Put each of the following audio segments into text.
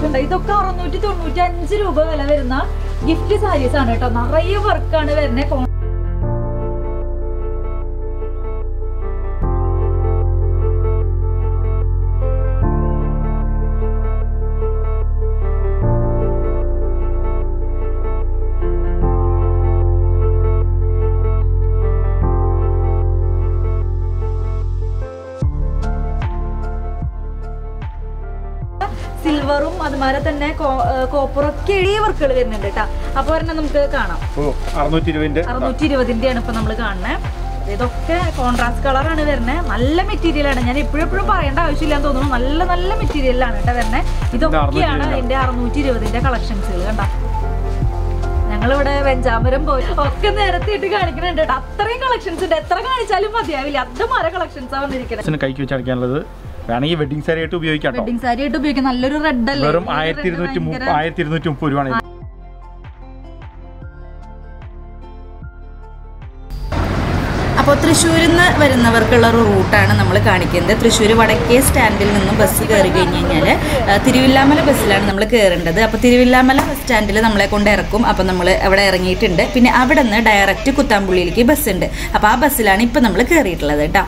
ഇതുണ്ട് ഇതൊക്കെ അറുന്നൂറ്റി തൊണ്ണൂറ്റി അഞ്ച് രൂപ വില വരുന്ന ഗിഫ്റ്റ് സാരീസ് ആണ് കേട്ടോ നിറയെ വർക്കാണ് വരുന്നത് സിൽവറും അതുമാതിരി തന്നെ കോപ്പറും ഒക്കെ എളിയ വർക്കുകൾ വരുന്നുണ്ട് കേട്ടോ അപ്പൊ ഒരെണ്ണം നമുക്ക് കാണാം ഓ അറുന്നൂറ്റി ഇരുപതിന്റെ അറുന്നൂറ്റി ഇരുപതിന്റെയാണ് ഇപ്പൊ നമ്മൾ കാണുന്നത് ഇതൊക്കെ കോൺട്രാസ്റ്റ് കളറാണ് വരുന്നത് നല്ല മെറ്റീരിയൽ ആണ് ഞാൻ ഇപ്പോഴും എപ്പോഴും പറയേണ്ട ആവശ്യമില്ലാന്ന് തോന്നുന്നു നല്ല നല്ല മെറ്റീരിയലാണ് കേട്ടോ വരുന്നത് ഇതൊക്കെയാണ് അതിന്റെ അറുന്നൂറ്റി ഇരുപതിന്റെ കളക്ഷൻസുകൾ കണ്ട ഞങ്ങളിവിടെ വെഞ്ചാമരം പോയി ഒക്കെ നിരത്തിയിട്ട് കാണിക്കുന്നുണ്ട് കേട്ടോ അത്രയും കളക്ഷൻസ് ഉണ്ട് എത്ര കാണിച്ചാലും മതിയാവില്ല അതുമാര കളക്ഷൻസ് ആ വന്നിരിക്കുന്നത് ഡ്രസ്സിന് കൈക്ക് വെച്ച് അടിക്കാനുള്ളത് വേണമെങ്കിൽ വെഡിങ് സാരി ആയിട്ട് ഉപയോഗിക്കാം കേട്ടോ വെഡിങ് സാരി ആയിട്ട് ഉപയോഗിക്കുന്ന നല്ലൊരു റെഡ് അല്ലേ വെറും ഈ red ആയിരത്തി ഇരുന്നൂറ്റി ഭയങ്കര- ആയിരത്തി ഇരുന്നൂറ്റി മുപ്പത് രൂപയാണ് അപ്പോൾ തൃശ്ശൂരിൽ നിന്ന് വരുന്നവർക്കുള്ള ഒരു റൂട്ടാണ് നമ്മൾ കാണിക്കുന്നത് തൃശ്ശൂർ വടക്കേ സ്റ്റാൻഡിൽ നിന്നും ബസ് കയറി കഴിഞ്ഞ് കഴിഞ്ഞാൽ തിരുവില്ലാമല ബസ്സിലാണ് നമ്മൾ കയറേണ്ടത് അപ്പോൾ തിരുവില്ലാമല ബസ് സ്റ്റാൻഡിൽ നമ്മളെ കൊണ്ട് ഇറക്കും അപ്പോൾ നമ്മൾ അവിടെ ഇറങ്ങിയിട്ടുണ്ട് പിന്നെ അവിടെ നിന്ന് ഡയറക്റ്റ് കുത്താമ്പുള്ളിയിലേക്ക് ബസ് ഉണ്ട് അപ്പോൾ ആ ബസ്സിലാണ് ഇപ്പം നമ്മൾ കയറിയിട്ടുള്ളത് കേട്ടോ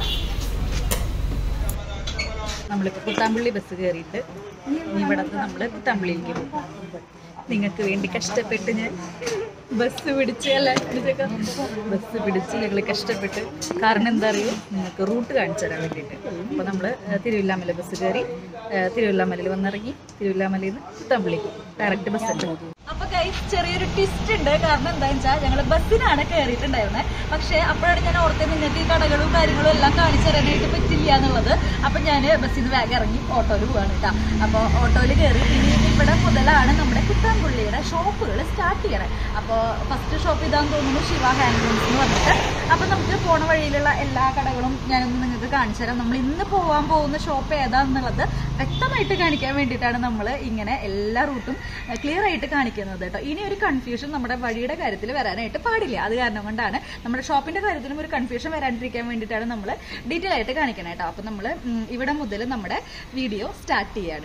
നമ്മളിപ്പോൾ കുത്താമ്പുള്ളി ബസ് കയറിയിട്ട് ഇനി ഇവിടെ നിന്ന് നമ്മൾ കുത്താമ്പുള്ളിയിലേക്ക് പോകും നിങ്ങൾക്ക് വേണ്ടി കഷ്ടപ്പെട്ട് ഞാൻ ബസ് പിടിച്ച് അല്ല ബസ് പിടിച്ച് ഞങ്ങൾ കഷ്ടപ്പെട്ട് കാരണം എന്താ അറിയോ നിങ്ങൾക്ക് റൂട്ട് കാണിച്ചു തരാൻ വേണ്ടിയിട്ട് അപ്പോൾ നമ്മൾ തിരുവില്ലാമല ബസ് കയറി ഏഹ്, തിരുവില്ലാമലയിൽ വന്നിറങ്ങി തിരുവില്ലാമലയിൽ നിന്ന് കുത്താമ്പുള്ളിക്ക് ഡയറക്റ്റ് ബസ് ഉണ്ട് അപ്പൊ ഗൈസ് ചെറിയൊരു ട്വിസ്റ്റ് ഉണ്ട് കാരണം എന്താണെന്ന് വെച്ചാൽ ഞങ്ങൾ ബസ്സിനാണ് കയറിയിട്ടുണ്ടായിരുന്നത് പക്ഷെ അപ്പോഴാണ് ഞാൻ ഓർത്തത് നിങ്ങൾക്ക് ഈ കടകളും കാര്യങ്ങളും എല്ലാം കാണിച്ചു തരാനായിട്ട് പറ്റില്ല എന്നുള്ളത് അപ്പൊ ഞാൻ ബസ്സിൽ നിന്ന് വേഗം ഇറങ്ങി ഓട്ടോയിൽ പോവാണ് കേട്ടോ അപ്പോൾ ഓട്ടോയിൽ കയറി ഇനി ഇവിടെ മുതലാണ് നമ്മുടെ കുത്താൻപുള്ളിയുടെ ഷോപ്പുകൾ സ്റ്റാർട്ട് ചെയ്യണത് അപ്പോൾ ഫസ്റ്റ് ഷോപ്പ് ഇതാന്ന് തോന്നുന്നു ശിവ ഹാൻഡ്ലൂംസ് എന്ന് പറഞ്ഞിട്ട് അപ്പൊ നമുക്ക് പോണ വഴിയിലുള്ള എല്ലാ കടകളും ഞാനൊന്ന് നിങ്ങൾക്ക് കാണിച്ചു തരാം നമ്മൾ ഇന്ന് പോകാൻ പോകുന്ന ഷോപ്പ് ഏതാണെന്നുള്ളത് വ്യക്തമായിട്ട് കാണിക്കാൻ വേണ്ടിയിട്ടാണ് നമ്മൾ ഇങ്ങനെ എല്ലാ റൂട്ടും ക്ലിയർ ആയിട്ട് കാണിക്കുന്നത് കേട്ടോ ഇനി ഒരു കൺഫ്യൂഷൻ നമ്മുടെ വഴിയുടെ കാര്യത്തിൽ വരാനായിട്ട് പാടില്ല അത് കാരണം കൊണ്ടാണ് നമ്മുടെ ഷോപ്പിന്റെ കാര്യത്തിലും ഒരു കൺഫ്യൂഷൻ വരാണ്ടിരിക്കാൻ വേണ്ടിയിട്ടാണ് നമ്മൾ ഡീറ്റെയിൽ ആയിട്ട് കാണിക്കണം കേട്ടോ അപ്പൊ നമ്മൾ ഇവിടെ മുതൽ നമ്മുടെ വീഡിയോ സ്റ്റാർട്ട് ചെയ്യാണ്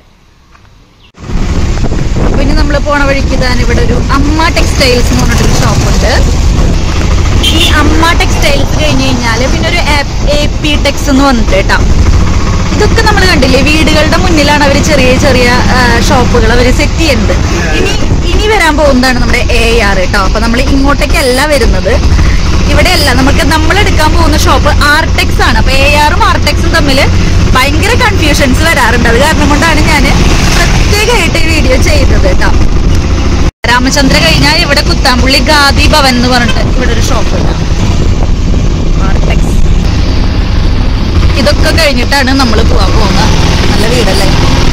അപ്പോൾ ഇനി നമ്മൾ പോണ വഴിക്ക് ഇതാണ് ഇവിടെ ഒരു അമ്മ ടെക്സ്റ്റൈൽസ് എന്ന് പറഞ്ഞിട്ടൊരു ഷോപ്പുണ്ട് ഈ അമ്മ ടെക്സ്റ്റൈൽസ് കഴിഞ്ഞ് കഴിഞ്ഞാൽ പിന്നെ ഒരു എ പി ടെക്സ് എന്ന് വന്നിട്ട് കേട്ടോ ഇതൊക്കെ നമ്മൾ കണ്ടില്ലേ വീടുകളുടെ മുന്നിലാണ് അവർ ചെറിയ ചെറിയ ഷോപ്പുകൾ അവർ സെറ്റ് ചെയ്യുന്നത് ഇനി ഇനി വരാൻ പോകുന്നതാണ് നമ്മുടെ എ ആർ കേട്ടോ അപ്പൊ നമ്മൾ ഇങ്ങോട്ടേക്കല്ല വരുന്നത് ഇവിടെയല്ല നമുക്ക് നമ്മൾ എടുക്കാൻ പോകുന്ന ഷോപ്പ് ആർടെക്സ് ആണ് അപ്പൊ എ ആറും ആർടെക്സും തമ്മിൽ ഭയങ്കര കൺഫ്യൂഷൻസ് വരാറുണ്ട് അത് കാരണം കൊണ്ടാണ് ഞാൻ പ്രത്യേകമായിട്ട് ഈ വീഡിയോ ചെയ്തത് കേട്ടോ രാമചന്ദ്ര കഴിഞ്ഞാൽ ഇവിടെ കുത്താമ്പുള്ളി ഗാന്ധി ഭവൻ എന്ന് പറഞ്ഞിട്ട് ഇവിടെ ഒരു ഷോപ്പ് ഉണ്ട് ആർടെക്സ് ഇതൊക്കെ കഴിഞ്ഞിട്ടാണ് നമ്മൾ പോവാൻ പോകുന്നത് നല്ല വീടല്ലേ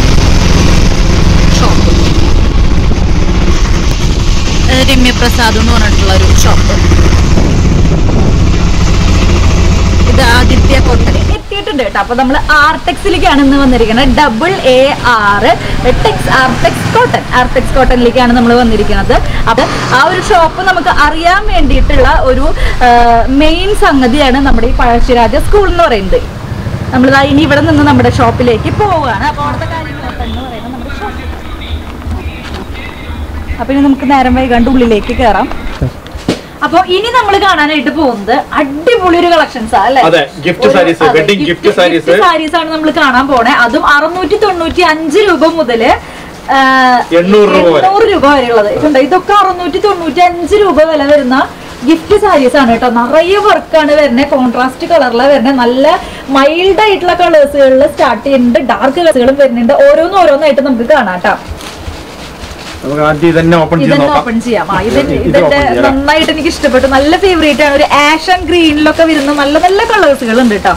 ഷോപ്പ് രമ്യപ്രസാദ് എന്ന് പറഞ്ഞിട്ടുള്ള ഒരു ഷോപ്പ് ഇത് ആദിത്യ കോട്ടൺ എത്തിയിട്ടുണ്ട് കേട്ടോ അപ്പൊ നമ്മൾ ആർടെക്സിലേക്കാണ് ഇന്ന് വന്നിരിക്കുന്നത് double A R tex Artex cotton Artex കോട്ടണിലേക്കാണ് നമ്മൾ വന്നിരിക്കുന്നത് അപ്പൊ ആ ഒരു ഷോപ്പ് നമുക്ക് അറിയാൻ വേണ്ടിയിട്ടുള്ള ഒരു മെയിൻ സംഗതിയാണ് നമ്മുടെ ഈ പഴശ്ശിരാജ സ്കൂൾ എന്ന് പറയുന്നത് നമ്മൾ ഇനി ഇവിടെ നിന്ന് നമ്മുടെ ഷോപ്പിലേക്ക് പോവുകയാണ് അപ്പൊ അവിടുത്തെ കാര്യങ്ങളൊക്കെ എന്ന് പറയുന്നത് നമ്മുടെ ഷോപ്പ് അപ്പൊ ഇനി നമുക്ക് നേരം വൈകാണ്ട് ഉള്ളിലേക്ക് കയറാം അപ്പൊ ഇനി നമ്മൾ കാണാനായിട്ട് പോകുന്നത് അടിപൊളി ഒരു കളക്ഷൻസ് അല്ലെ അതെ, gift sarees, wedding gift sarees. Saris ആണ് നമ്മൾ കാണാൻ പോണേ അതും അറുന്നൂറ്റി തൊണ്ണൂറ്റി അഞ്ച് രൂപ മുതല് ആ, എണ്ണൂറ് രൂപ വരെ. എണ്ണൂറ് രൂപ വരെയുള്ളത് ഇതുണ്ട് ഇതൊക്കെ അറുന്നൂറ്റി തൊണ്ണൂറ്റി അഞ്ച് രൂപ വില വരുന്ന ഗിഫ്റ്റ് സാരീസ് ആണ് കേട്ടോ നിറയെ വർക്കാണ് വരുന്നത് കോൺട്രാസ്റ്റ് കളറിലാണ് വരുന്നത് നല്ല മൈൽഡ് ആയിട്ടുള്ള കളേഴ്സുകളിൽ സ്റ്റാർട്ട് ചെയ്യുന്നുണ്ട് ഡാർക്ക് കളേഴ്സുകളും വരുന്നുണ്ട് ഓരോന്ന് ഓരോന്നായിട്ട് നമുക്ക് കാണാം കേട്ടോ നമുക്ക് ആദ്യം ഇതന്നെ ഓപ്പൺ ചെയ്ത് ഇതന്നെ നോക്കാം ഓപ്പൺ ചെയ്യാം ആ ഇത് ഇത് ഇതിന്റെ open ചെയ്യാം. നന്നായിട്ട് എനിക്ക് ഇഷ്ടപ്പെട്ടു നല്ല ഫേവറേറ്റ് ആണ് ഒരു ആഷ് ആൻഡ് ഗ്രീനിലൊക്കെ വരുന്ന നല്ല നല്ല കളേഴ്സുകൾ ഉണ്ട് കേട്ടോ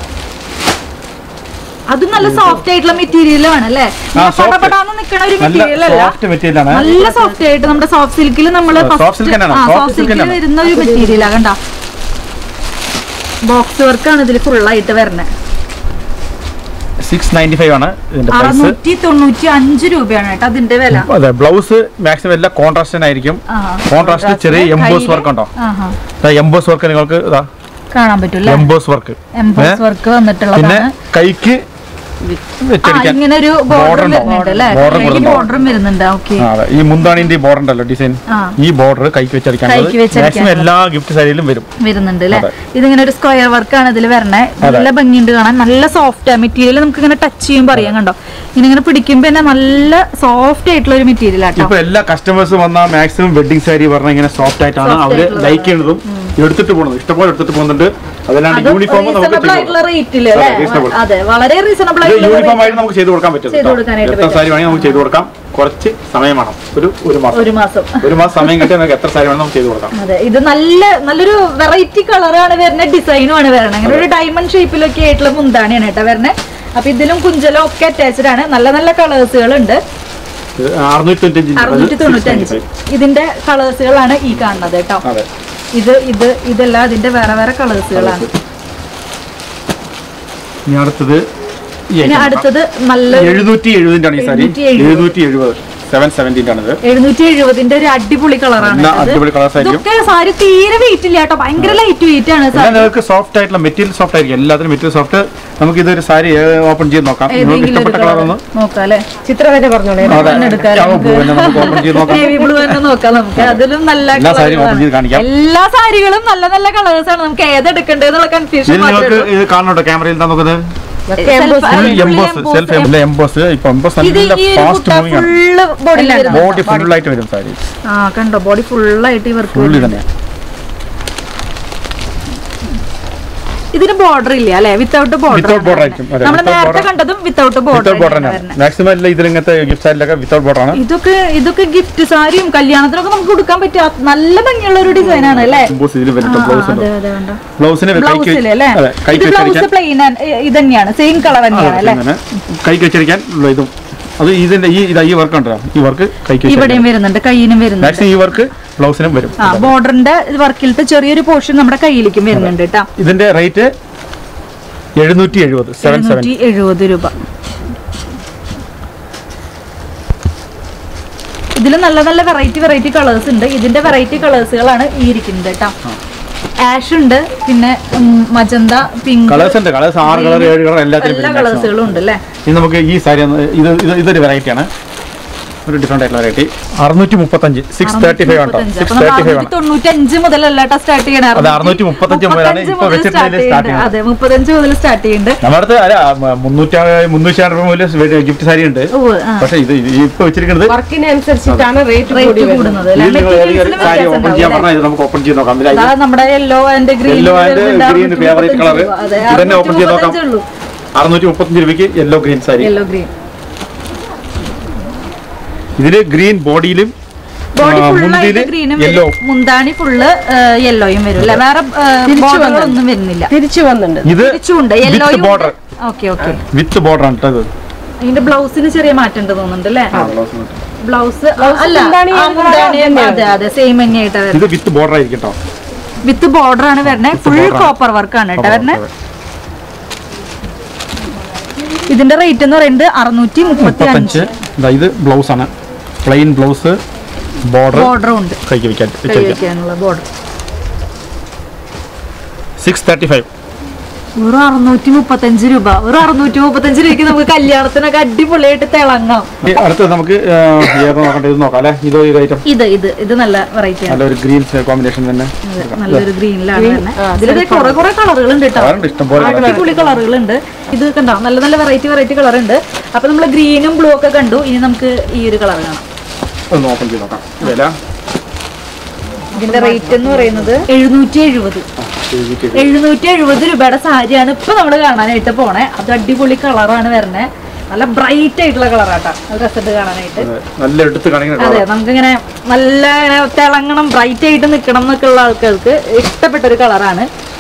അതും നല്ല സോഫ്റ്റ് ആയിട്ടുള്ള മെറ്റീരിയലാണ് അല്ലേ ആ, soft. പടപടാന്ന് നിൽക്കണ ഒരു നല്ല മെറ്റീരിയൽ അല്ല soft material ആണ്. നല്ല സോഫ്റ്റ് ആയിട്ട് നമ്മുടെ സോഫ്റ്റ് സിൽക്കിൽ നമ്മള് ആ, soft silk തന്നെയാണ്. soft സോഫ്റ്റ് silk സിൽക്കിൽ തന്നെയാണ്. വരുന്ന ഒരു മെറ്റീരിയലാണ് കണ്ട ബോക്സ് വർക്കാണ് ഇതിൽ ഫുള്ളായിട്ട് വരുന്നത് സിക്സ് നയൻറ്റി ഫൈവ് ആണ് ഇതിന്റെ പ്രൈസ് അറുന്നൂറ്റി തൊണ്ണൂറ്റി അഞ്ച് രൂപയാണ് കേട്ടോ അതിന്റെ വില അതെ ബ്ലൗസ് മാക്സിമം എല്ലാം കോൺട്രാസ്റ്റ് ആയിരിക്കും ആ, കോൺട്രാസ്റ്റ് ചെറിയ contrast, എംബോസ് കയ്യില്- വർക്ക് ഉണ്ടോ ആഹാ. എംബോസ് വർക്ക് നിങ്ങൾക്ക് ഇതാ കാണാൻ പറ്റൂല്ലേ എംബോസ് വർക്ക് എംബോസ് വർക്ക് പിന്നെ വന്നിട്ടുള്ളതാണ് കൈക്ക് ആ വെച്ചടിക്കാൻ ഇങ്ങനെ ഒരു ബോർഡർ Border ഉണ്ടോ? വരുന്നുണ്ട് അല്ലേ Border ഈ കൊടുക്കുന്നുണ്ടോ? ബോർഡറും വരുന്നുണ്ട് ഓക്കെ ആ, അതെ ഈ മുന്താണിന്റെ ബോർഡർ ഉണ്ടല്ലോ ഡിസൈൻ ആ. ഈ ബോർഡർ കൈക്ക് വെച്ചടിക്കാനുള്ളത് കൈക്ക് വെച്ചടിക്കാനുള്ളത്. മാക്സിമം എല്ലാ ഗിഫ്റ്റ് സാരിയിലും വരും വരുന്നുണ്ട് അല്ലേ അതെ. ഇതിങ്ങനെ ഒരു സ്ക്വയർ വർക്കാണ് ഇതിൽ വരണേ നല്ല ഭംഗിയുണ്ട് കാണാൻ നല്ല സോഫ്റ്റ് മെറ്റീരിയൽ നമുക്ക് ഇങ്ങനെ ടച്ച് ചെയ്യുമ്പോൾ അറിയാം കണ്ടോ ഇങ്ങനെ ഇങ്ങനെ പിടിക്കുമ്പോ തന്നെ നല്ല സോഫ്റ്റ് ആയിട്ടുള്ള ഒരു മെറ്റീരിയൽ ആട്ടോ ഇപ്പൊ എല്ലാ കസ്റ്റമേഴ്സ് വന്ന മാക്സിമം വെഡിങ് സാരി പറഞ്ഞ ഇങ്ങനെ സോഫ്റ്റ് ആയിട്ടാണ് Soft അവര് ആയിട്ടുള്ളത്. ലൈക്ക് ചെയ്യുന്നതും എടുത്തിട്ട് പോകുന്നത് ഇഷ്ടംപോലെ എടുത്തിട്ട് പോകുന്നുണ്ട് അതല്ലാണ്ട് അതും യൂണിഫോം നമുക്ക് റീസണബിൾ ചെയ്ത് ആയിട്ടുള്ള കൊടുക്കാം. റേറ്റില് അതെ, അല്ലേ reasonable. അതെ വളരെ റീസണബിൾ ഇത് ആയിട്ടുള്ള യൂണിഫോം rate. ആയിട്ട് നമുക്ക് ചെയ്ത് കൊടുക്കാൻ പറ്റും ചെയ്ത് കേട്ടോ. കൊടുക്കാനായിട്ട് എത്ര പറ്റും. സാരി വേണമെങ്കിൽ നമുക്ക് ചെയ്ത് കൊടുക്കാം കുറച്ച് സമയം വേണം ഒരു ഒരു മാസം ഒരു മാസം ഒരു മാസം സമയം കിട്ടിയാൽ നമുക്ക് എത്ര സാരി വേണമെങ്കിൽ നമുക്ക് ചെയ്ത് കൊടുക്കാം അതെ ഇത് നല്ല നല്ലൊരു വെറൈറ്റി കളറാണ് വരുന്നത് ഡിസൈനും ആണ് വരണത് അങ്ങനെ ഒരു ഡയമണ്ട് ഷേപ്പിലൊക്കെ ആയിട്ടുള്ള മുന്താണിയാണ് കേട്ടോ വരുന്നത് അപ്പൊ ഇതിലും കുഞ്ചലും ഒക്കെ അറ്റാച്ച്ഡ് ആണ് നല്ല നല്ല കളേഴ്സുകൾ ഉണ്ട് ഇത് അറുന്നൂറ്റി തൊണ്ണൂറ്റഞ്ച് അറുന്നൂറ്റി തൊണ്ണൂറ്റഞ്ച് ഇതിന്റെ കളേഴ്സുകളാണ് ഈ കാണുന്നത് കേട്ടോ അതെ ഇത് ഇത് ഇതെല്ലാം ഇതിന്റെ വേറെ വേറെ കളേഴ്സുകളാണ് ഇനി അടുത്തത് ഈ ഇനി item അടുത്തത് നല്ല എഴുന്നൂറ്റി എഴുപതിന്റെ ആണ് ഈ സാരി 770. എഴുന്നൂറ്റി എഴുപത് സെവൻ സെവന്റിന്റെ ആണ് ഇത് എഴുന്നൂറ്റി എഴുപതിന്റെ ഒരു അടിപൊളി കളറാണ് നല്ല അടിപൊളി colours ആയിരിക്കും. ഇതൊക്കെ സാരി തീരെ വെയിറ്റ് ഇല്ല കേട്ടോ ഭയങ്കര ലൈറ്റ് വെയിറ്റ് ആണ് എല്ലാം സാരി നിങ്ങൾക്ക് സോഫ്റ്റ് ആയിട്ടുള്ള മെറ്റീരിയൽ സോഫ്റ്റ് ആയിരിക്കും എല്ലാത്തിനും മെറ്റീരിയൽ സോഫ്റ്റ് നമുക്ക് ഇതൊരു സാരി ഓപ്പൺ ചെയ്ത് നോക്കാം നിങ്ങൾക്ക് ഏതെങ്കിലും ഒരു ഇഷ്ടപ്പെട്ട കളർ കളർ ഒന്ന് നോക്കാം അല്ലെ ചിത്രം തന്നെ പറഞ്ഞോളേ അതെ. തന്നെ എടുക്കാം ആ, നമുക്ക്. പിന്നെ നമുക്ക് open ചെയ്ത് നോക്കാം. നേവി ബ്ലൂ തന്നെ നോക്കാം നമുക്ക് അതിലും നല്ല എല്ലാ സാരിയും colours open ചെയ്ത് ആണ്. കാണിക്കാം. എല്ലാ സാരികളും നല്ല നല്ല കളേഴ്സ് ആണ് നമുക്ക് ഏതെടുക്കണ്ടേന്നുള്ള കൺഫ്യൂഷൻ ഇതിൽ നിങ്ങൾക്ക് ഇത് കാണുന്നുണ്ടോ ക്യാമറയിൽ എന്താ നോക്കുന്നത് ഫുൾ എംബോസ് സെൽഫ് എംബോസ് ഇപ്പൊ എംബോസ് ഇത് നല്ല ഈ ഒരു ഫാസ്റ്റ് കുട്ട മൂവിംഗ് ആണ് ഫുള്ള് ബോഡിയിലാണ് ബോഡി ഫുൾ ആയിട്ട് വരും സാരി ആ കണ്ടോ ബോഡി ഫുള്ളായിട്ട് ഇവർക്ക് ഫുള്ളി തന്നെ ഇതിന് ബോർഡർ ഇല്ല അല്ലെ വിത്തൗട്ട് ബോർഡർ Without border ആയിരിക്കും. അതെ, നമ്മൾ without നേരത്തെ border. കണ്ടതും വിത്തൗട്ട് വിത്തൗട്ട് ബോർഡർ ബോർഡർ തന്നെയാണ് മാക്സിമം എല്ലാം ഇതിലിങ്ങനത്തെ ഗിഫ്റ്റ് സാരിലൊക്കെ വിത്തൗട്ട് ബോർഡർ ആണ് ഇതൊക്കെ ഇതൊക്കെ ഗിഫ്റ്റ് സാരിയും കല്യാണത്തിനൊക്കെ നമുക്ക് കൊടുക്കാൻ പറ്റിയ നല്ല ഭംഗിയുള്ള ഒരു ഡിസൈൻ ആണ് അല്ലേ എംബോസ് ഇതിൽ ആ, വരും ബ്ലൗസ് അതെ അതെ കണ്ടോ ബ്ലൗസിന് കൈക്ക് ബ്ലൗസിൽ അല്ലേ അതെ ഇത് കൈക്ക് ബ്ലൗസ് വെച്ചടിക്കാൻ പ്ലെയിൻ ഇത് തന്നെയാണ് സെയിം കളർ തന്നെയാണ് അല്ലേ അങ്ങനെ കൈക്ക് വെച്ചടിക്കാൻ ഉള്ള ഇതും അത് ഇതിന്റെ ഈ ഇതാ ഈ വർക്ക് ഉണ്ടോ ഈ വർക്ക് കൈക്ക് ഇവിടെയും വെച്ചടിക്കാൻ വരുന്നുണ്ട് കയ്യിനും വരുന്നുണ്ട് മാക്സിമം ഈ വർക്ക് ബ്ലൗസിനും വരും ആ ബോർഡറിന്റെ വർക്കിലത്തെ ചെറിയൊരു പോർഷൻ നമ്മുടെ കയ്യിലേക്കും വരുന്നുണ്ട് കേട്ടോ ഇതിന്റെ റേറ്റ് എഴുന്നൂറ്റി എഴുപത് സെവൻ സെവൻ എഴുന്നൂറ്റി എഴുപത് രൂപ ഇതിൽ നല്ല നല്ല വെറൈറ്റി വെറൈറ്റി കളേഴ്സ് ഉണ്ട് ഇതിന്റെ വെറൈറ്റി കളേഴ്സുകളാണ് ഈ ഇരിക്കുന്നത് കേട്ടോ ആഷ് ഉണ്ട് പിന്നെ മജന്ത പിങ്ക് കളേഴ്സ് ഉണ്ട് കളേഴ്സ് ആറ് കളർ ഏഴ് കളർ എല്ലാത്തിനും എല്ലാ വരും maximum. കളേഴ്സുകളും ഉണ്ട് അല്ലേ ഇനി നമുക്ക് ഈ സാരി ഒന്ന് ഇത് ഇത് ഇതൊരു വെറൈറ്റി ആണ് ഒരു ഡിഫറെന്റ് ആയിട്ടുള്ള വെറൈറ്റി അറുന്നൂറ്റി മുപ്പത്തഞ്ച് സിക്സ് തേർട്ടി ഫൈവ് ഉണ്ടോ സിക്സ് തേർട്ടി ഫൈവ് ആണ് തൊണ്ണൂറ്റഞ്ച് മുതലല്ല കേട്ടോ സ്റ്റാർട്ട് ചെയ്യണേ അത് 635 മുതലാണ് ഇപ്പൊ വെച്ചിട്ടുള്ളതിൽ start ചെയ്യുന്നത്. അതെ മുപ്പത്തഞ്ച് മുതൽ സ്റ്റാർട്ട് ചെയ്യുന്നുണ്ട് നമ്മുടെ അടുത്ത് അല്ല മുന്നൂറ്റി മുന്നൂറ്റി രൂപ മുതൽ ഗിഫ്റ്റ് സാരി ഉണ്ട് ഓ ആ പക്ഷെ ഇത് ഇത് ഇപ്പൊ വെച്ചിരിക്കുന്നത് വർക്കിനനുസരിച്ചിട്ടാണ് റേറ്റ് കൂടി റേറ്റ് വരുന്നത് കൂടുന്നത് അല്ലേ ഇതിൽ നിങ്ങൾ ഏതെങ്കിലും മെറ്റീരിയൽസിന് സാരി ഓപ്പൺ ചെയ്യാൻ വ്യത്യാസം പറഞ്ഞാൽ ഇത് നമുക്ക് ഓപ്പൺ ചെയ്ത് നോക്കാം അതാ നമ്മുടെ yellow and green yellow and green favourite colour ഇതന്നെ ഓപ്പൺ ചെയ്ത് നോക്കാം അറുന്നൂറ്റി മുപ്പത്തഞ്ച് രൂപയ്ക്ക് yellow green sari yellow green ഇതില് ഗ്രീൻ ബോഡിയിലും ബോഡി ആ, ഫുള്ളായിട്ട് മുന്തില് ഗ്രീനും yellow. മുന്താണി ഫുള്ള് യെല്ലോയും വരും അല്ലെ വേറെ ബോർഡറുകളൊന്നും വരുന്നില്ല തിരിച്ചു വന്നിട്ടുണ്ട് ഇത് തിരിച്ചുണ്ട് വിത്ത് യെല്ലോയും border okay okay with border ആണ് കേട്ടോ ഇത് അതിന്റെ ബ്ലൗസിന് ചെറിയ മാറ്റം ഉണ്ട് തോന്നുന്നുണ്ട് അല്ലേ ബ്ലൗസ് അല്ല മുന്താണി ആ, മുന്താണി അതെ അതെ സെയിം തന്നെയായിട്ട് വരുന്നത് ഇത് വിത്ത് ബോർഡർ ആയിരിക്കും കേട്ടോ വിത്ത് ബോർഡർ ആണ് വരുന്നത് ഫുൾ border ആണ്. കോപ്പർ വർക്ക് ആണ് കേട്ടോ വരുന്നത് ഇതിന്റെ റേറ്റ് എന്ന് പറയുന്നത് അറുന്നൂറ്റി മുപ്പത്തി മുപ്പത്തഞ്ച് അഞ്ച് ഇതാ ഇത് ബ്ലൗസ് ആണ് പ്ലെയിൻ ബ്ലൗസ് ബോർഡർ ബോർഡറും ഉണ്ട് കൈക്ക് വെക്കാൻ കൈ വെച്ചേക്കാം വെക്കാനുള്ള ബോർഡർ സിക്സ് തേർട്ടി ഫൈവ് വെറും അറുന്നൂറ്റി മുപ്പത്തഞ്ച് രൂപ വെറും അറുന്നൂറ്റി മുപ്പത്തഞ്ച് രൂപയ്ക്ക് നമുക്ക് കല്യാണത്തിനൊക്കെ അടിപൊളിയായിട്ട് തിളങ്ങാം അടുത്ത് നമുക്ക് ആ, ഏത് നോക്കട്ടെ ഇത് നോക്കാം അല്ലേ ഇതോ ഇത് ഐറ്റം ഇത് ഇത് ഇത് നല്ല വെറൈറ്റി ആണ് നല്ലൊരു ഗ്രീൻ കോമ്പിനേഷൻ തന്നെ ഇത് നല്ലൊരു ഗ്രീനിലാണ് തന്നെ ഇതിൽ കുറെ കുറെ കളറുകൾ ഉണ്ട് കേട്ടോ കളറുണ്ട്, ഇഷ്ടംപോലെ colour. അടിപൊളി കളറുകൾ ഉണ്ട് ഇത് കണ്ടോ നല്ല നല്ല വെറൈറ്റി വെറൈറ്റി കളർ ഉണ്ട് അപ്പൊ നമ്മൾ ഗ്രീനും ബ്ലൂ ഒക്കെ കണ്ടു ഇനി നമുക്ക് ഈ ഒരു കളർ കാണാം ഒന്ന് ഓപ്പൺ ചെയ്ത് നോക്കാം വില ഇതിന്റെ റേറ്റ് എന്ന് പറയുന്നത് എഴുന്നൂറ്റി എഴുപത് എഴുന്നൂറ്റി എഴുപത് രൂപയുടെ സാരിയാണ് ഇപ്പൊ നമ്മൾ കാണാനായിട്ട് പോണേ അത് അടിപൊളി കളറാണ് വരണേ നല്ല ബ്രൈറ്റ് ആയിട്ടുള്ള കളറാട്ടാ അത് രസമുണ്ട് കാണാനായിട്ട് നല്ല എടുത്ത് കാണിക്കുന്ന അതെ colour. നമുക്കിങ്ങനെ നല്ല ഇങ്ങനെ തിളങ്ങണം ബ്രൈറ്റ് ആയിട്ട് നിൽക്കണം എന്നൊക്കെ ഉള്ള ആൾക്കാർക്ക് ഇഷ്ടപ്പെട്ട ഒരു കളറാണ്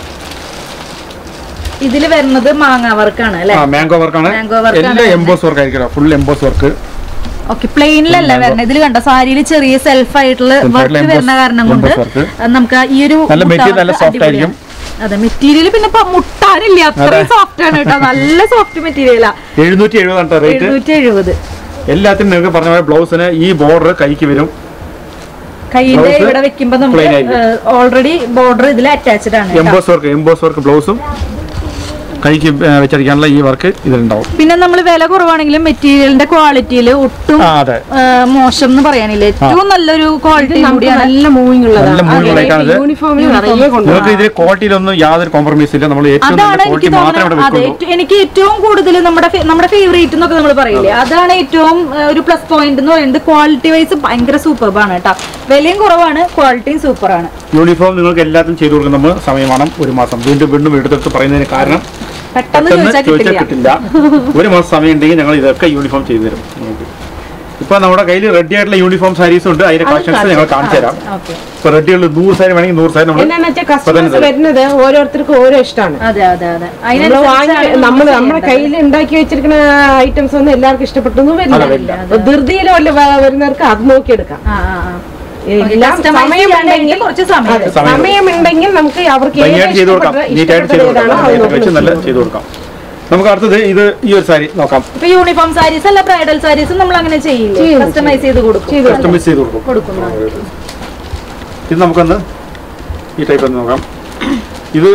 ഇതില് വരുന്നത് മാങ്ങ വർക്കാണ് അല്ലെ ആ മാംഗോ വർക്കാണ് Mango work ആണ് എല്ലാം വരുന്നത്. എംബോസ് വർക്ക് ആയിരിക്കും ഫുൾ എംബോസ് വർക്ക് ഓക്കെ പ്ലെയിനിലല്ല വരുന്നത് ഇതിൽ കണ്ട സാരിയിൽ ചെറിയ സെൽഫ് ആയിട്ടുള്ള Self വർക്ക് ആയിട്ടുള്ള വരുന്ന emboss- കാരണം കൊണ്ട് emboss work. അത് നമുക്ക് ആ ഈ ഒരു നല്ല മുട്ട material നല്ല work soft അടിപൊളിയാണ്. ആയിരിക്കും. അതെ മെറ്റീരിയൽ പിന്നെ ഇപ്പൊ മുട്ടാനില്ല അത്രയും അതെ. സോഫ്റ്റ് ആണ് കേട്ടോ നല്ല സോഫ്റ്റ് മെറ്റീരിയലാ എഴുന്നൂറ്റി എഴുപതാണ് റേറ്റ് എഴുന്നൂറ്റി എഴുപത് എല്ലാത്തിനും നിങ്ങൾക്ക് പറഞ്ഞ പോലെ ബ്ലൗസിന് ഈ ബോർഡർ കൈക്ക് വരും കൈയിന്റെ Blouse ഇവിടെ വെക്കുമ്പോ plain നമുക്ക് ആയിരിക്കും. ഓൾറെഡി ബോർഡർ ഇതിൽ അറ്റാച്ച്ഡ് ആണ് കേട്ടോ. എംബോസ് വർക്ക് എംബോസ് വർക്ക് ബ്ലൗസും കൈക്ക് ഏ, വെച്ചടിക്കാനുള്ള ഈ വർക്ക് ഇതിലുണ്ടാവും പിന്നെ നമ്മൾ വില കുറവാണെങ്കിലും മെറ്റീരിയലിന്റെ ക്വാളിറ്റിയിൽ ഒട്ടും ആ അതെ ആ, മോശം എന്ന് പറയാനില്ല ഏറ്റവും നല്ലൊരു ക്വാളിറ്റി നമുക്ക് കൂടിയാണ് നല്ല മൂവിങ് നല്ല moving ഉള്ളതാണ് ഇത്. യൂണിഫോമിന് നിറയെ കൊണ്ടുപോകും നിങ്ങൾക്ക് ഇതിൽ ക്വാളിറ്റിയിലൊന്നും യാതൊരു കോംപ്രമൈസ് ഇല്ല നമ്മൾ ഏറ്റവും അതാണ് നല്ല എനിക്ക് ക്വാളിറ്റി മാത്രമേ ഇവിടെ തോന്നുന്നത് അതെ വെക്കുള്ളൂ ഏറ്റവും- എനിക്ക് ഏറ്റവും കൂടുതൽ നമ്മുടെ ഫേ- നമ്മുടെ ഫേവറേറ്റ് എന്നൊക്കെ നമ്മൾ പറയില്ലേ അതാണ് ഏറ്റവും ആ, ഒരു പ്ലസ് പോയിന്റ് എന്ന് പറയുന്നത് ക്വാളിറ്റി വൈസ് ഭയങ്കര സൂപ്പർബാണ് കേട്ടോ വിലയും കുറവാണ് ക്വാളിറ്റിയും സൂപ്പറാണ് യൂണിഫോം നിങ്ങൾക്ക് എല്ലാത്തിനും ചെയ്തു കൊടുക്കുന്ന നമ്മൾ സമയമാണ് ഒരു മാസം വീണ്ടും വീണ്ടും എടുത്തെടുത്ത് പറയുന്നതിന് കാരണം പെട്ടെന്ന് പെട്ടെന്ന് ചോദിച്ചാൽ ചോദിച്ചാൽ കിട്ടില്ല കിട്ടില്ല ഒരു മാസം സമയം ഉണ്ടെങ്കിൽ ഞങ്ങൾ ഇതൊക്കെ യൂണിഫോം ചെയ്തു തരും നിങ്ങൾക്ക് ഇപ്പൊ നമ്മുടെ കയ്യിൽ റെഡി ആയിട്ടുള്ള യൂണിഫോം സാരീസ് ഉണ്ട് അതിന്റെ കളക്ഷൻസ് ഞങ്ങൾ കാണിച്ചു തരാം ഓക്കെ ഇപ്പൊ റെഡിയുള്ള നൂറ് സാരി വേണമെങ്കിൽ നൂറ് സാരി നമ്മൾ എന്നാന്ന് വെച്ചാൽ കസ്റ്റമേഴ്സ് വരുന്നത് ഓരോരുത്തർക്കും ഓരോ ഇഷ്ടമാണ് അതെ അതെ അതെ നമ്മൾ വാങ്ങി അതിനനുസരിച്ചാണ് നമ്മൾ നമ്മൾ നമ്മുടെ കയ്യിൽ ഉണ്ടാക്കി വെച്ചിരിക്കുന്ന ഐറ്റംസ് ഒന്നും എല്ലാവർക്കും ഇഷ്ടപ്പെട്ടൊന്നും അല്ല, വരില്ല വരില്ല. അപ്പൊ ധൃതിയിലോ വല്ല വ- വരുന്നവർക്ക് അത് നോക്കിയെടുക്കാം ആ, ആ, ആ. എല്ലാം Customize സമയമുണ്ടെങ്കിൽ ചെയ്യാനായിട്ട് കുറച്ച് സമയം അതെ, സമയം സമയമുണ്ടെങ്കിൽ നമുക്ക് അവർക്ക് ഏത് ഭംഗിയായിട്ട് ചെയ്തു കൊടുക്കാം ഇഷ്ടപ്പെട്ട നീറ്റായിട്ട് ചെയ്തു ഇഷ്ടപ്പെട്ട കൊടുക്കാം ഏതാണോ അത് വെച്ച് നല്ല നോക്കി ചെയ്തു കൊടുക്കാം നമുക്ക് അടുത്തത് ഇത് ഈ ഒരു സാരി നോക്കാം ഇപ്പൊ യൂണിഫോം സാരീസ് അല്ല ബ്രൈഡൽ സാരീസ് നമ്മൾ അങ്ങനെ ചെയ്യില്ലേ ചെയ്യും, കസ്റ്റമൈസ് ചെയ്ത് കൊടുക്കും ചെയ്ത് കസ്റ്റമൈസ് ചെയ്ത് കൊടുക്കും കൊടുക്കുന്നതാണ് ഇത് നമുക്കൊന്ന് ഈ ടൈപ്പ് ഒന്ന് നോക്കാം ഇത്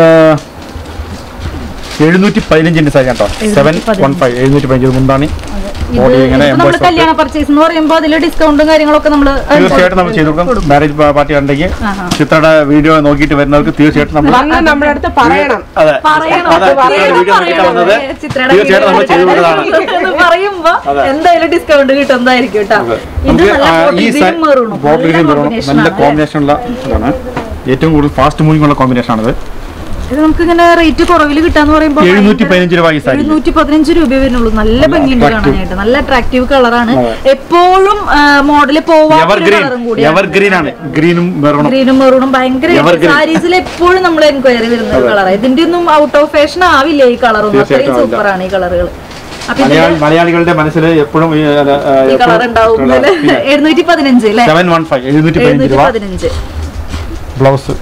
എഴുന്നൂറ്റി പതിനഞ്ചിന്റെ സാരി കേട്ടോ സെവൻ വൺ ഫൈവ് എഴുന്നൂറ്റി പതിനഞ്ച് മുന്താണി ബോഡി ഇങ്ങനെ നമ്മൾ എംബോസ് കല്യാണ പർച്ചേസ് എന്ന് പറയുമ്പോൾ അതിൽ ഡിസ്കൗണ്ടും കാര്യങ്ങളൊക്കെ നമ്മൾ തീർച്ചയായിട്ടും നമ്മൾ ചെയ്തു കൊടുക്കും മാരേജ് പാർട്ടി ഉണ്ടെങ്കിൽ ആഹാ. ചിത്രയുടെ വീഡിയോ നോക്കിയിട്ട് വരുന്നവർക്ക് തീർച്ചയായിട്ടും നമ്മൾ വന്ന് നമ്മുടെ അടുത്ത് പറയണം അതെ പറയണം. അതെ, ചിത്രയുടെ വീഡിയോ നോക്കിയിട്ട് വന്നത് ചിത്രയുടെ തീർച്ചയായിട്ടും നമ്മൾ ചെയ്തു കൊടുക്കുന്നതാണ് എന്ന് പറയുമ്പോ അതെ. എന്തായാലും ഡിസ്കൗണ്ട് കിട്ടുന്നതായിരിക്കും കേട്ടോ അതെ. ഇത് നമുക്ക് നല്ല ആ, ഈ ബോട്ടിൽ മെറൂണും ബോട്ടിൽ ഗ്രീൻ മെറൂണും നല്ല കോമ്പിനേഷൻ ഉള്ള ഇതാണ് ഏറ്റവും കൂടുതൽ ഫാസ്റ്റ് മൂവിംഗ് ഉള്ള കോമ്പിനേഷൻ ആണിത് ഇത് നമുക്ക് ഇങ്ങനെ റേറ്റ് കുറവിൽ കിട്ടാന്ന് പറയുമ്പോൾ എഴുന്നൂറ്റി പതിനഞ്ച് രൂപ ഈ സാരി എഴുന്നൂറ്റി പതിനഞ്ച് രൂപ വരുന്നുള്ളൂ നല്ല ഭംഗിയുണ്ട് attractive. കാണാനായിട്ട് നല്ല അട്രാക്റ്റീവ് കളറാണ് അതെ. എപ്പോഴും മോഡല് പോവാത്ത എവർഗ്രീൻ കളറും കൂടിയാണ് എവർഗ്രീൻ ആണ് ഗ്രീനും മെറൂണും ഗ്രീനും മെറൂണും ഭയങ്കര Evergreen. സാരീസിൽ എപ്പോഴും നമ്മൾ എൻക്വയറി വരുന്ന ഒരു കളറാണ് ഇതിന്റെ ഒന്നും ഔട്ട് ഓഫ് ഫാഷൻ ആവില്ല ഈ കളറൊന്നും അത്രയും തീർച്ചയായിട്ടും ആവില്ല. സൂപ്പറാണ് ഈ കളറുകൾ അപ്പൊ മലയാളി മലയാളികളുടെ മനസ്സിൽ എപ്പോഴും ഈ കളർ ഉണ്ടാവും എഴുന്നൂറ്റി പതിനഞ്ച് അല്ലെ സെവൻ വൺ ഫൈവ് എഴുന്നൂറ്റി പതിനഞ്ച് എഴുന്നൂറ്റി രൂപ പതിനഞ്ച് ബ്ലൗസ്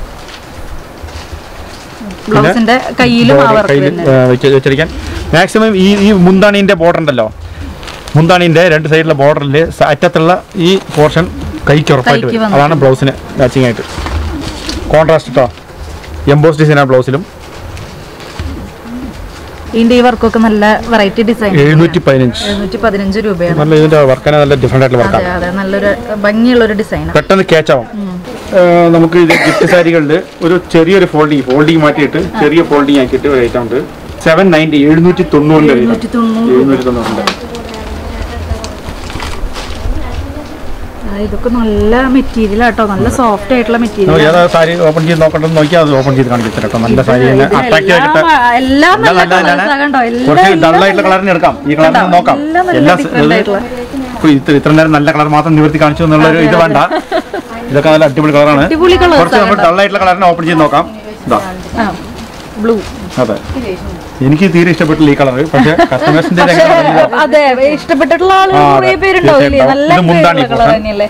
ബ്ലൗസിന്റെ കയ്യിലും ആ വർക്ക് കയ്യിൽ വരുന്നത് വെച്ചിരിക്കാൻ മാക്സിമം ഈ ഈ മുന്താണീൻ്റെ ബോർഡർ ഉണ്ടല്ലോ മുന്താണീൻ്റെ രണ്ട് സൈഡിലെ ബോർഡറിൽ അറ്റത്തുള്ള ഈ പോർഷൻ കൈക്ക് ഉറപ്പായിട്ട് കൈക്ക് വരും അതാണ് ബ്ലൗസിന് മാച്ചിങ് ആയിട്ട് കോൺട്രാസ്റ്റ് കേട്ടോ എംബോസ് ഡിസൈനാണ് ബ്ലൗസിലും ഇതിന്റെ ഈ വർക്കൊക്കെ നല്ല വെറൈറ്റി ഡിസൈൻ എഴുന്നൂറ്റി പതിനഞ്ച് എഴുന്നൂറ്റി പതിനഞ്ച് രൂപയാണ് നല്ല ഇതിൻ്റെ വർക്കാണ് നല്ല ഡിഫറെൻ്റ് ആയിട്ടുള്ള അതെ വർക്കാണ് അതെ നല്ലൊരു ഭംഗിയുള്ള ഒരു ഡിസൈനാണ് പെട്ടെന്ന് ക്യാച്ച് ആവും ഏഹ് നമുക്ക് ഇത് ഗിഫ്റ്റ് സാരികളിൽ ഒരു ചെറിയൊരു ഫോൾഡിങ് ഫോൾഡിങ് മാറ്റിയിട്ട് ചെറിയ ഫോൾഡിങ് ആക്കിയിട്ട് ഒരു ഐറ്റം ഉണ്ട് സെവൻ നയൻറ്റി എഴുന്നൂറ്റി തൊണ്ണൂറിൻ്റെ എഴുന്നൂറ്റി തൊണ്ണൂറ് എഴുന്നൂറ്റി തൊണ്ണൂറിൻ്റെ ആ, ഇതൊക്കെ നല്ല മെറ്റീരിയൽ ആട്ടോ നല്ല സോഫ്റ്റ് ആയിട്ടുള്ള മെറ്റീരിയൽ ഏതാ സാരി ഓപ്പൺ ചെയ്ത് നോക്കണ്ടെന്ന് നോക്കിയാൽ അത് ഓപ്പൺ ചെയ്ത് കാണിച്ചു തരാം കേട്ടോ നല്ല സാരി അട്രാക്റ്റീവ് ആയിട്ട് എല്ലാം നല്ല എല്ലാം നല്ലതാണ്. colours ആ കണ്ടോ കുറച്ച് എല്ലാം ഡള്ളായിട്ടുള്ള കളറിന് എടുക്കാം ഈ കളറിന് കണ്ടോ? നോക്കാം എല്ലാം നല്ല എല്ലാ different ആയിട്ടുള്ള. ഇപ്പൊ ഇത്ര ഇത്ര നേരം നല്ല കളർ മാത്രം നിവർത്തി കാണിച്ചു എന്നുള്ളൊരു ഇത് വേണ്ട ഇതൊക്കെ നല്ല അടിപൊളി കളറാണ് അടിപൊളി colours കുറച്ച് ആ നമ്മൾ കേട്ടോ. ഡള്ളായിട്ടുള്ള കളറിനെ ഓപ്പൺ ചെയ്ത് നോക്കാം ഇതാ ബ്ലൂ അതെ എനിക്ക് തീരെ ഇഷ്ടപ്പെട്ടില്ല ഈ കളർ പക്ഷേ കസ്റ്റമേഴ്സിന്റെ അതെ ഇഷ്ടപ്പെട്ടിട്ടുള്ള ആളുകൾ ആ, കുറെ അതെ. പേരുണ്ടാവില്ലേ തീർച്ചയായിട്ടും. നല്ല ഇത് മുന്താണി കളർ portion. തന്നെയല്ലേ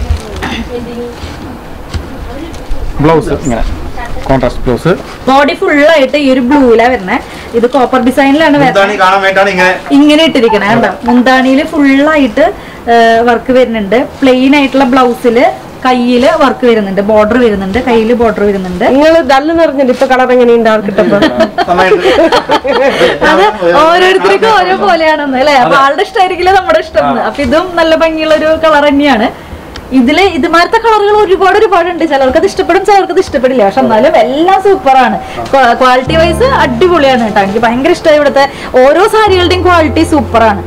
ബ്ലൗസ് ഇങ്ങനെ കോൺട്രാസ്റ്റ് ബ്ലൗസ് ബോഡി ഫുള്ളായിട്ട് ഈ ഒരു ബ്ലൂലാ വരുന്നത് ഇത് കോപ്പർ ഡിസൈനിലാണ് വരുന്നത് കാണാൻ വേണ്ടിയാണ് ഇങ്ങനെ ഇങ്ങനെ ഇട്ടിരിക്കണേ കണ്ടോ മുന്താണിയില് ഫുള്ളായിട്ട് വർക്ക് വരുന്നുണ്ട് പ്ലെയിൻ ആയിട്ടുള്ള ബ്ലൗസില് കയ്യില് വർക്ക് വരുന്നുണ്ട് ബോർഡർ വരുന്നുണ്ട് കയ്യില് ബോർഡർ വരുന്നുണ്ട് നിങ്ങൾ ഡല്ല് നിറഞ്ഞിട്ട് ഇപ്പൊ കളർ എങ്ങനെയുണ്ട് ആൾക്കിട്ടപ്പോ അത് ഓരോരുത്തർക്കും ഓരോ പോലെയാണെന്ന് അല്ലെ അപ്പൊ ആളുടെ ഇഷ്ടമായിരിക്കില്ല നമ്മുടെ ഇഷ്ടം എന്ന്. അപ്പൊ ഇതും നല്ല ഭംഗിയുള്ള ഒരു കളർ തന്നെയാണ് ഇതില് ഇതുമാരത്തെ കളറുകൾ ഒരുപാട് ഒരുപാട് ഉണ്ട് ചിലർക്ക് അത് ഇഷ്ടപ്പെടും ചിലർക്ക് അത് ഇഷ്ടപ്പെടില്ല പക്ഷെ എന്നാലും എല്ലാം സൂപ്പറാണ് ക്വാളിറ്റി വൈസ് അടിപൊളിയാണ് കേട്ടോ എനിക്ക് ഭയങ്കര ഇഷ്ടമായി ഇവിടുത്തെ ഓരോ സാരികളുടെയും ക്വാളിറ്റി സൂപ്പറാണ്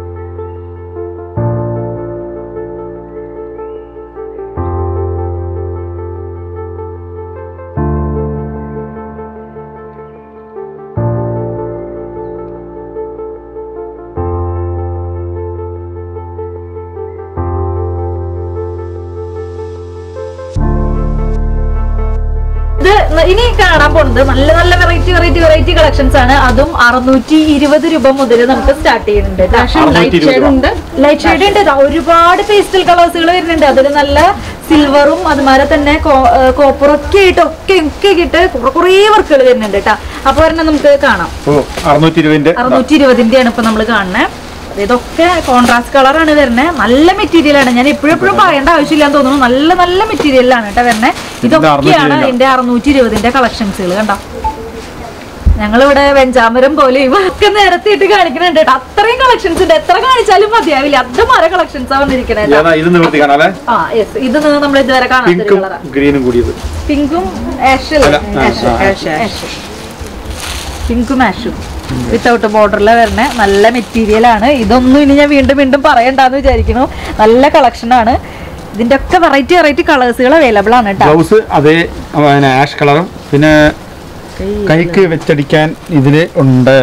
ഇത് ന- ഇനി കാണാൻ പോകുന്നത് നല്ല നല്ല വെറൈറ്റി വെറൈറ്റി വെറൈറ്റി കളക്ഷൻസ് ആണ് അതും അറുന്നൂറ്റി ഇരുപത് രൂപ മുതൽ നമുക്ക് സ്റ്റാർട്ട് ചെയ്യുന്നുണ്ട് അറുന്നൂറ്റി ഇരുപത് രൂപ. ഉണ്ട് ലൈറ്റ് ഷെയ്ഡ് ഉണ്ട് ദാ ഒരുപാട് പേസ്റ്റൽ കളേഴ്സുകൾ വരുന്നുണ്ട് അതിൽ നല്ല സിൽവറും അതുമാതിരി തന്നെ കോപ്പറും ഒക്കെ ആയിട്ട് ഒക്കെ ഒക്കെ ആയിട്ട് കുറെ കുറേ വർക്കുകൾ വരുന്നുണ്ട് കേട്ടോ അപ്പൊ ഒരെണ്ണം നമുക്ക് കാണാം ഓ അറുന്നൂറ്റി ഇരുപതിന്റെ അറുന്നൂറ്റി ഇരുപതിന്റെയാണ് ഇപ്പൊ നമ്മൾ കാണുന്നത് ഇതൊക്കെ കോൺട്രാസ്റ്റ് കളറാണ് വരുന്നത് നല്ല മെറ്റീരിയൽ ആണ് ഞാൻ എപ്പോഴും എപ്പോഴും പറയേണ്ട ആവശ്യമില്ലാന്ന് തോന്നുന്നു നല്ല നല്ല മെറ്റീരിയലാണ് കേട്ടോ വരുന്നത് ഇതൊക്കെയാണ് 620 ഇതിന്റെ അറുന്നൂറ്റി ഇരുപതിന്റെ കളക്ഷൻസുകൾ കണ്ടോ ഞങ്ങളിവിടെ വെഞ്ചാമരം പോലെയും ഒക്കെ നിരത്തിയിട്ട് കാണിക്കുന്നുണ്ട് കേട്ടോ അത്രയും കളക്ഷൻസ് ഉണ്ട് എത്ര കാണിച്ചാലും മതിയാവില്ല അതുമാരെ കളക്ഷൻസ് വന്നിരിക്കണേ കേട്ടോ. ഏതാ ഇത് നിവർത്തി കാണാല്ലേ ആ യെസ് ഇത് നമ്മൾ ഇതുവരെ കാണാത്തൊരു പിങ്കും കളറാ ഗ്രീനും കൂടിയത് പിങ്കും ആഷ് അല്ല, ആ, ആഷ് ആ, ആഷ് പിങ്കും ആഷും വിത്തൗട്ട് ബോർഡറിൽ വരുന്ന നല്ല മെറ്റീരിയൽ ആണ് ഇതൊന്നും ഇനി ഞാൻ വീണ്ടും വീണ്ടും പറയണ്ടെന്ന് വിചാരിക്കുന്നു നല്ല കളക്ഷൻ ആണ് ഇതിന്റെ ഒക്കെ വെറൈറ്റി വെറൈറ്റി കളേഴ്സുകൾ അവൈലബിൾ ആണ് കേട്ടോ ബ്ലൗസ് അതേ പിന്നെ ആഷ് കളറും പിന്നെ കൈക്ക് വെച്ചടിക്കാൻ ഇതില് ഉണ്ട്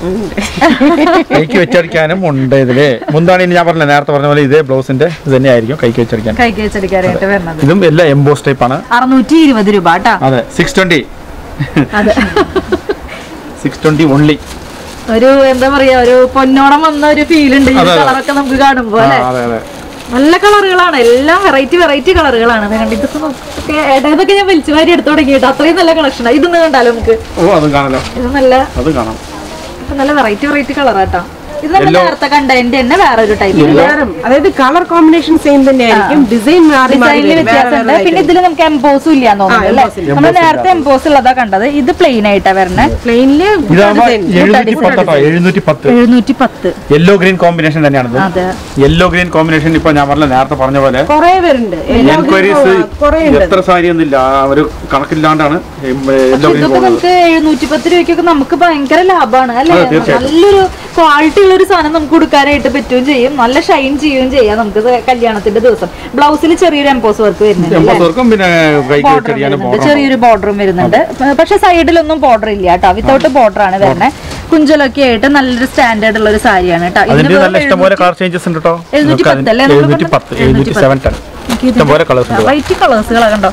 കൈക്ക് വെച്ചടിക്കാനും ഉണ്ട് ഇതില് മുന്താണി ഞാൻ പറഞ്ഞില്ല നേരത്തെ പറഞ്ഞ പോലെ ഇതേ ബ്ലൗസിന്റെ ഇത് തന്നെയായിരിക്കും കൈക്ക് വെച്ചടിക്കാൻ കൈക്ക് വെച്ചടിക്കാനായിട്ട് വരുന്നത് ഇതും എല്ലാം എംബോസ് ടൈപ്പ് ആണ് അറുന്നൂറ്റി ഇരുപത് രൂപ കേട്ടോ അതെ സിക്സ് ട്വന്റി അതെ സിക്സ് ട്വന്റി ഓൺലി ഒരു എന്താ പറയാ ഒരു പൊന്നോണം വന്ന ഒരു ഫീൽ ഉണ്ട് ഈ അതെ, അതെ. കളറൊക്കെ നമുക്ക് കാണുമ്പോ അല്ലെ അതെ അതെ നല്ല കളറുകളാണ് എല്ലാം വെറൈറ്റി വെറൈറ്റി കളറുകളാണ് കണ്ട് ഇതൊക്കെ നോക്ക് ഇടതൊക്കെ ഞാൻ വലിച്ചു വാരി എടുത്തു തുടങ്ങിയിട്ട് അത്രയും നല്ല കളക്ഷൻ ഇതൊന്ന് കണ്ടാലോ നമുക്ക് ഓ അതും കാണാലോ ഇത് നല്ല അത് കാണാം ഇത് നല്ല വെറൈറ്റി വെറൈറ്റി കളറാട്ടോ ഇത് നമ്മൾ Yellow. നേരത്തെ കണ്ടതിന്റെ തന്നെ വേറൊരു ടൈപ്പ് വേറെ അതായത് കളർ കോമ്പിനേഷൻ സെയിം തന്നെയായിരിക്കും ഡിസൈൻ മാറി മാറി ഡിസൈനിൽ വരും. വേറെ വ്യത്യാസമുണ്ട് വേറെ പിന്നെ ഇതിൽ നമുക്ക് എംബോസും ഇല്ലാന്ന് തോന്നുന്നു അല്ലേ emboss നമ്മൾ നേരത്തെ എംബോസ് ഉള്ളതാ കണ്ടത് ഇത് പ്ലെയിൻ ആയിട്ടാ വരണേ പ്ലെയിനില് ഇതാകുമ്പോ ഡിസൈൻ എഴുന്നൂറ്റി പത്തോ എഴുന്നൂറ്റി പത്ത് എഴുന്നൂറ്റി പത്ത് യെല്ലോ ഗ്രീൻ കോമ്പിനേഷൻ തന്നെയാണത് അതെ യെല്ലോ ഗ്രീൻ കോമ്പിനേഷൻ ഇപ്പൊ ഞാൻ പറഞ്ഞ നേരത്തെ പറഞ്ഞ പോലെ കുറെ പേരുണ്ട് എൻക്വയറീസ് കുറെ ഉണ്ട് എത്ര സാരി ഒന്നുമില്ല ഒരു കണക്കില്ലാണ്ടാണ് യെല്ലോ ഗ്രീൻ ഇതൊക്കെ പോകുന്നത് നമുക്ക് എഴുന്നൂറ്റി പത്ത് രൂപയ്ക്കൊക്കെ നമുക്ക് ഭയങ്കര ലാഭമാണ് അല്ലെ അതെ, തീർച്ചയായിട്ടും. നല്ലൊരു ക്വാളിറ്റി ഉള്ള ഒരു സാധനം നമുക്ക് കൊടുക്കാനായിട്ട് പറ്റുകയും ചെയ്യും നല്ല ഷൈൻ ചെയ്യുകയും ചെയ്യാം നമുക്ക് ഇത് കല്യാണത്തിന്റെ ദിവസം ബ്ലൗസിൽ ചെറിയൊരു എംപോസ് വർക്ക് വരുന്നുണ്ട് അല്ലേ? എംബോസർക്കും പിന്നെ കൈക്ക് ബോർഡർ വെച്ചടിക്കാനും വരുന്നുണ്ട് ബോർഡർ ചെറിയൊരു ബോർഡറും വരുന്നുണ്ട് പക്ഷെ സൈഡിലൊന്നും ബോർഡർ ഇല്ല കേട്ടോ വിത്തൗട്ട് ബോർഡർ ആണ് വരുന്നത് കുഞ്ചലൊക്കെ ആയിട്ട് നല്ലൊരു സ്റ്റാൻഡേർഡ് ഉള്ള ഒരു സാരിയാണ് കേട്ടോ അതിന്റെ നല്ല ഇഷ്ടംപോലെ കളർ ചേഞ്ചസ് ഉണ്ട് കേട്ടോ എഴുന്നൂറ്റി പത്ത് അല്ലേ നമുക്ക് എഴുന്നൂറ്റി പത്ത് എഴുന്നൂറ്റി സെവൻ ടെൻ ഇഷ്ടംപോലെ കളേഴ്സ് ഉണ്ട് വെറൈറ്റി കളേഴ്സുകളാ കണ്ടോ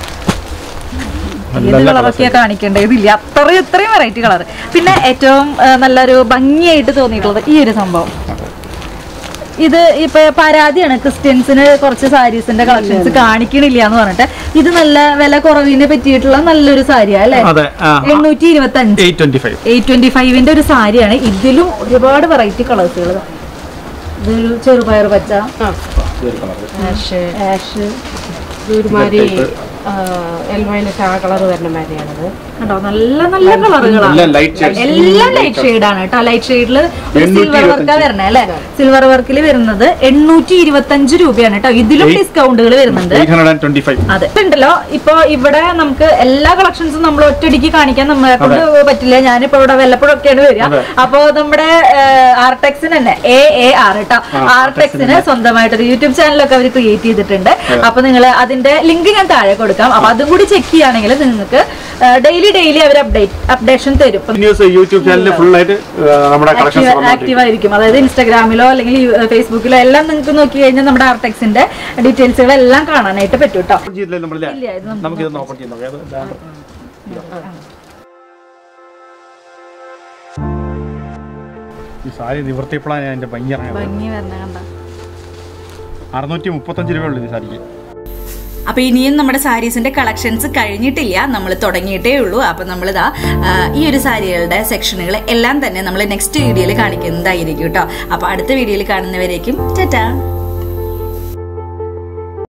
ഏത് നല്ല കളറൊക്കെയാ കാണിക്കേണ്ടത് ഇതില്ല അത്രയും ഇത്രയും വെറൈറ്റി കളർ പിന്നെ ഏറ്റവും ആ, നല്ലൊരു ഭംഗിയായിട്ട് തോന്നിയിട്ടുള്ളത് ഈ ഒരു സംഭവം ഇത് ഇപ്പൊ പരാതിയാണ് ക്രിസ്ത്യൻസിന് കുറച്ച് സാരീസിന്റെ കളക്ഷൻസ് കാണിക്കണില്ല എന്ന് പറഞ്ഞിട്ട് ഇത് നല്ല വില കുറവിനെ പറ്റിയിട്ടുള്ള നല്ലൊരു സാരിയാ അല്ലെ അതെ എണ്ണൂറ്റി ഇരുപത്തി അഞ്ച് eight twenty five eight twenty ഫൈവിന്റെ ഒരു സാരിയാണ് ഇതിലും ഒരുപാട് വെറൈറ്റി കളേഴ്സുകൾ ഇതൊരു ചെറുപയർ പച്ച ആഷ് ആഷ് ഒരുമാതിരി എൽവൈനറ്റ് ആ കളർ വരുന്ന മാതിരിയാണത് കണ്ടോ നല്ല നല്ല കളറുകളാണ് എല്ലാം ലൈറ്റ് ഷെയ്ഡ് എല്ലാം ലൈറ്റ് ഷെയ്ഡ് ആണ് കേട്ടോ ലൈറ്റ് ഷെയ്ഡിൽ സിൽവർ വർക്കാ വരണേ അല്ലെ സിൽവർ വർക്കിൽ വരുന്നത് എണ്ണൂറ്റി ഇരുപത്തി അഞ്ച് രൂപയാണ് കേട്ടോ ഇതിലും Eight- ഡിസ്കൗണ്ടുകൾ വരുന്നുണ്ട് eight hundred and twenty five അതെ ഉണ്ടല്ലോ ഇപ്പൊ ഇവിടെ നമുക്ക് എല്ലാ കളക്ഷൻസും നമ്മൾ ഒറ്റയടിക്ക് കാണിക്കാൻ നമ്മളെ കൊണ്ട് പറ്റില്ല ഞാനിപ്പോ ഇവിടെ വല്ലപ്പോഴൊക്കെയാണ് വരിക അതെ. അപ്പൊ നമ്മുടെ ആർടെക്സിന് തന്നെ എ എ ആർ കേട്ടോ ആർടെക്സിന് സ്വന്തമായിട്ട് ഒരു യൂട്യൂബ് ചാനലൊക്കെ അവർ ക്രിയേറ്റ് ചെയ്തിട്ടുണ്ട് അപ്പൊ നിങ്ങൾ അതിന്റെ ലിങ്ക് ഞാൻ താഴെ കൊടുക്കാം അപ്പൊ അതും കൂടി ചെക്ക് ചെയ്യുകയാണെങ്കിൽ നിങ്ങൾക്ക് ഡെയിലി ഡെയിലി അവർ അപ്ഡേറ്റ് അപ്ഡേഷൻ തരും ഇപ്പം ന്യൂസ് യൂട്യൂബ് ചാനലിൽ ഫുൾ ആയിട്ട് ആ, നമ്മുടെ കളക്ഷൻസ് ആക്റ്റീവ് ആയിരിക്കും അതായത് ഇൻസ്റ്റാഗ്രാമിലോ അല്ലെങ്കിൽ ഈ ഫേസ്ബുക്കിലോ എല്ലാം നിങ്ങൾക്ക് നോക്കി കഴിഞ്ഞാൽ നമ്മുടെ ആർടെക്സിന്റെ ഡീറ്റെയിൽസുകൾ എല്ലാം കാണാനായിട്ട് പറ്റും കേട്ടോ നമ്മളില്ലേ ഇല്ല, ഇത് നമുക്ക് നമുക്കിതൊന്ന് ഓപ്പൺ ചെയ്യാൻ നോക്കാം അത് ദാ. ഈ സാരി നിവർത്തിയപ്പോഴാണ് ഞാൻ എന്റെ ഭംഗി ഇറങ്ങുന്നത് ഭംഗി വരണ കണ്ട അറുന്നൂറ്റി മുപ്പത്തഞ്ച് രൂപ ഉള്ളു ഈ സാരിക്ക് അപ്പൊ ഇനിയും നമ്മുടെ സാരീസിന്റെ കളക്ഷൻസ് കഴിഞ്ഞിട്ടില്ല നമ്മൾ തുടങ്ങിയിട്ടേ ഉള്ളൂ അപ്പൊ നമ്മളിതാ ആ, ഈ ഒരു സാരികളുടെ സെക്ഷനുകൾ എല്ലാം തന്നെ നമ്മൾ നെക്സ്റ്റ് വീഡിയോയിൽ കാണിക്കുന്നതായിരിക്കും കേട്ടോ അപ്പൊ അടുത്ത വീഡിയോയിൽ കാണുന്നവരേക്കും ടാറ്റാ